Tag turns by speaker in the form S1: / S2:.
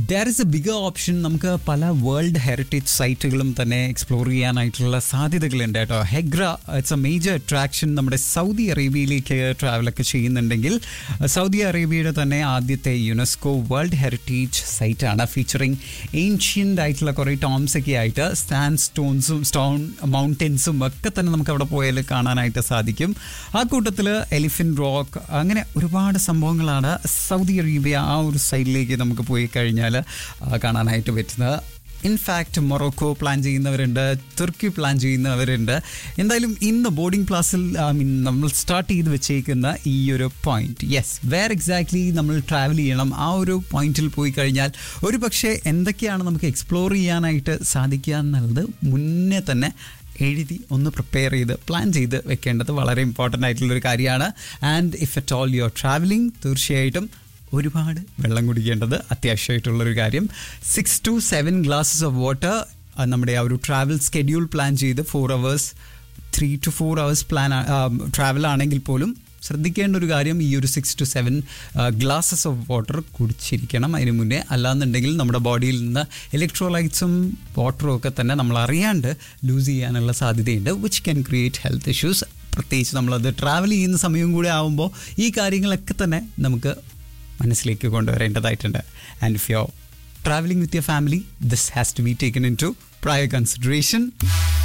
S1: there is a bigger option നമുക്ക് പല world heritage സൈറ്റുകളും തന്നെ എക്സ്പ്ലോർ ചെയ്യാനായിട്ടുള്ള സാധ്യതകളുണ്ട് കേട്ടോ Hegra it's a major attraction നമ്മുടെ സൗദി അറേബ്യയിലേക്ക് ട്രാവലൊക്കെ ചെയ്യുന്നുണ്ടെങ്കിൽ സൗദി അറേബ്യയുടെ തന്നെ ആദ്യത്തെ യുനെസ്കോ വേൾഡ് ഹെറിറ്റേജ് സൈറ്റാണ് ഫീച്ചറിങ് ഏൻഷ്യൻ്റ് ആയിട്ടുള്ള കുറേ ടോംസ് ഒക്കെ ആയിട്ട് സ്റ്റാൻഡ് സ്റ്റോൺസും സ്റ്റോൺ മൗണ്ടൻസും ഒക്കെ തന്നെ നമുക്ക് അവിടെ പോയാൽ കാണാനായിട്ട് സാധിക്കും ആ കൂട്ടത്തിൽ എലിഫൻറ്റ് റോക്ക് അങ്ങനെ ഒരുപാട് സംഭവങ്ങളാണ് സൗദി അറേബ്യ ആ ഒരു സൈഡിലേക്ക് നമുക്ക് പോയി കഴിഞ്ഞാൽ കാണാനായിട്ട് പറ്റുന്നത് ഇൻഫാക്റ്റ് മൊറോക്കോ പ്ലാൻ ചെയ്യുന്നവരുണ്ട് തുർക്കി പ്ലാൻ ചെയ്യുന്നവരുണ്ട് എന്തായാലും ഇന്ന് ബോർഡിംഗ് ക്ലാസ്സിൽ ഐ മീൻ നമ്മൾ സ്റ്റാർട്ട് ചെയ്ത് വെച്ചേക്കുന്ന ഈ ഒരു പോയിന്റ് യെസ് വേർ എക്സാക്ട്ലി നമ്മൾ ട്രാവൽ ചെയ്യണം ആ ഒരു പോയിന്റിൽ പോയി കഴിഞ്ഞാൽ ഒരു പക്ഷേ എന്തൊക്കെയാണ് നമുക്ക് എക്സ്പ്ലോർ ചെയ്യാനായിട്ട് സാധിക്കുക എന്നുള്ളത് മുന്നേ തന്നെ എഴുതി ഒന്ന് പ്രിപ്പയർ ചെയ്ത് പ്ലാൻ ചെയ്ത് വെക്കേണ്ടത് വളരെ ഇമ്പോർട്ടൻ്റ് ആയിട്ടുള്ളൊരു കാര്യമാണ് and if at all you are travelling തീർച്ചയായിട്ടും ഒരുപാട് വെള്ളം കുടിക്കേണ്ടത് അത്യാവശ്യമായിട്ടുള്ളൊരു കാര്യം six to seven glasses of water നമ്മുടെ ആ ഒരു ട്രാവൽ സ്കെഡ്യൂൾ പ്ലാൻ ചെയ്ത് four hours three to four hours plan travel ആണെങ്കിൽ പോലും ശ്രദ്ധിക്കേണ്ട ഒരു കാര്യം ഈ ഒരു six to seven glasses of water കുടിച്ചിരിക്കണം അതിന് മുന്നേ അല്ലാന്നുണ്ടെങ്കിൽ നമ്മുടെ ബോഡിയിൽ നിന്ന് ഇലക്ട്രോലൈറ്റ്സും വാട്ടറും ഒക്കെ തന്നെ നമ്മൾ അറിയാണ്ട് ലൂസ് ചെയ്യാനുള്ള സാധ്യതയുണ്ട് which can create health issues പ്രത്യേകിച്ച് നമ്മളത് ട്രാവൽ ചെയ്യുന്ന സമയം കൂടെ ആകുമ്പോൾ ഈ കാര്യങ്ങളൊക്കെ തന്നെ നമുക്ക് മനസ്സിലേക്ക് കൊണ്ടുവരേണ്ടതായിട്ടുണ്ട് and if you travelling with your family this has to be taken into prior consideration